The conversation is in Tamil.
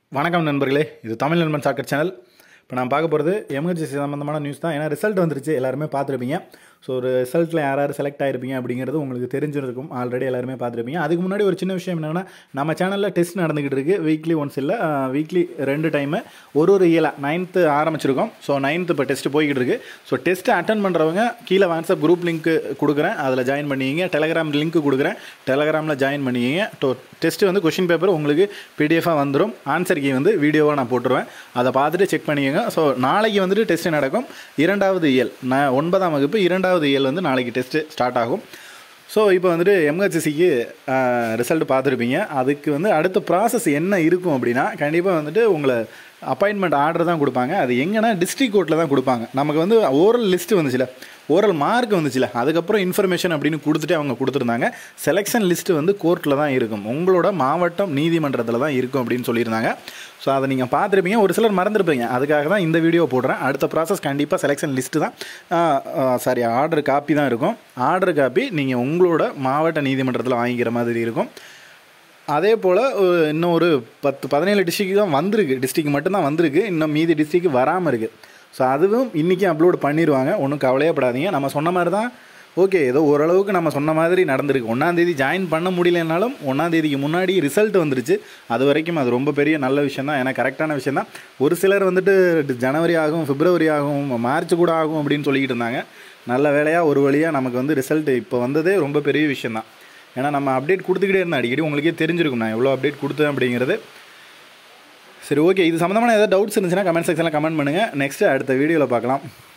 வணக்கம் நண்பர்களே இது தமிழ் நண்பன் சாக்கர் சேனல் இப்போ நான் பார்க்க போகிறது எமர்ஜென்சி சம்மந்தமான நியூஸ் தான் ஏன்னா ரிசல்ட் வந்துருச்சு எல்லாருமே பார்த்துருப்பீங்க ஸோ ஒரு ரிசல்ட்டில் யார் யார் செலக்ட் ஆகிருப்பீங்க அப்படிங்கிறது உங்களுக்கு தெரிஞ்சிருக்கும் ஆல்ரெடி எல்லாருமே பார்த்துருப்பீங்க அதுக்கு முன்னாடி ஒரு சின்ன விஷயம் என்னென்னா நம்ம சேனலில் டெஸ்ட் நடந்துக்கிட்டு இருக்குது வீக்லி ஒன்ஸ் இல்லை வீக்லி ரெண்டு டைமு ஒரு ஒரு இயலாக நைன்த்து ஆரம்பிச்சிருக்கோம் ஸோ நைன்த்து இப்போ டெஸ்ட் போய்கிட்டு இருக்குது ஸோ டெஸ்ட்டு அட்டன் பண்ணுறவங்க கீழே வாட்ஸ்அப் குரூப் லிங்க் கொடுக்குறேன் அதில் ஜாயின் பண்ணிக்கிங்க டெலகிராம் லிங்க் கொடுக்குறேன் டெலகிராமில் ஜாயின் பண்ணிக்கிங்க டோ டெஸ்ட்டு வந்து கொஷின் பேப்பர் உங்களுக்கு பிடிஎஃபாக வந்துடும் ஆன்சர் கீ வந்து வீடியோவாக நான் போட்டுருவேன் அதை பார்த்துட்டு செக் பண்ணிக்கோங்க ஸோ நாளைக்கு வந்துட்டு டெஸ்ட் நடக்கும் இரண்டாவது இயல் நான் ஒன்பதாம் வகுப்பு இரண்டாவது இயல் வந்து நாளைக்கு டெஸ்ட்டு ஸ்டார்ட் ஆகும் ஸோ இப்போ வந்துட்டு எம்ஹெச்சிசிக்கு ரிசல்ட் பார்த்துருப்பீங்க அதுக்கு வந்து அடுத்த ப்ராசஸ் என்ன இருக்கும் அப்படின்னா கண்டிப்பாக வந்துட்டு உங்களை அப்பாயின்மெண்ட் ஆர்டர் தான் கொடுப்பாங்க அது எங்கன்னா டிஸ்ட்ரிக் கோர்ட்டில் தான் கொடுப்பாங்க நமக்கு வந்து ஓரல் லிஸ்ட்டு வந்துச்சுல ஓரல் மார்க் வந்துச்சுல அதுக்கப்புறம் இன்ஃபர்மேஷன் அப்படின்னு கொடுத்துட்டு அவங்க கொடுத்துருந்தாங்க செலெக்ஷன் லிஸ்ட்டு வந்து கோர்ட்டில் தான் இருக்கும் உங்களோட மாவட்டம் நீதிமன்றத்தில் தான் இருக்கும் அப்படின்னு சொல்லியிருந்தாங்க ஸோ அதை நீங்கள் பார்த்துருப்பீங்க ஒரு சிலர் மறந்துருப்பீங்க அதுக்காக தான் இந்த வீடியோ போடுறேன் அடுத்த ப்ராசஸ் கண்டிப்பாக செலெக்ஷன் லிஸ்ட்டு தான் சாரி ஆர்டர் காப்பி தான் இருக்கும் ஆர்டர் காப்பி நீங்கள் உங்களோட மாவட்ட நீதிமன்றத்தில் வாங்கிக்கிற மாதிரி இருக்கும் அதே போல் இன்னும் ஒரு பத்து பதினேழு டிஸ்ட்ரிக்கு தான் வந்திருக்கு டிஸ்ட்ரிக் மட்டும்தான் வந்திருக்கு இன்னும் மீதி டிஸ்ட்ரிக்கு வராமல் இருக்குது ஸோ அதுவும் இன்றைக்கி அப்லோட் பண்ணிடுவாங்க ஒன்றும் கவலையப்படாதீங்க நம்ம சொன்ன மாதிரி தான் ஓகே ஏதோ ஓரளவுக்கு நம்ம சொன்ன மாதிரி நடந்திருக்கு ஒன்றாந்தேதி ஜாயின் பண்ண முடியலனாலும் ஒன்றாந்தேதிக்கு முன்னாடி ரிசல்ட் வந்துருச்சு அது வரைக்கும் அது ரொம்ப பெரிய நல்ல விஷயம் தான் ஏன்னா கரெக்டான விஷயம் தான் ஒரு சிலர் வந்துட்டு ஜனவரி ஆகும் பிப்ரவரி ஆகும் மார்ச் கூட ஆகும் அப்படின்னு சொல்லிக்கிட்டு இருந்தாங்க நல்ல வேலையாக ஒரு வழியாக நமக்கு வந்து ரிசல்ட் இப்போ வந்ததே ரொம்ப பெரிய விஷயம் தான் ஏன்னா நம்ம அப்டேட் கொடுத்துக்கிட்டே இருந்தோம் அடிக்கடி உங்களுக்கே தெரிஞ்சிருக்கும் நான் எவ்வளோ அப்டேட் கொடுத்தேன் அப்படிங்கிறது சரி ஓகே இது சம்மந்தமான ஏதாவது டவுட்ஸ் இருந்துச்சுன்னா கமெண்ட் செக்ஷனில் கமெண்ட் பண்ணுங்கள் நெக்ஸ்ட்டு அடுத்த வீடியோவில் பார்க்கலாம்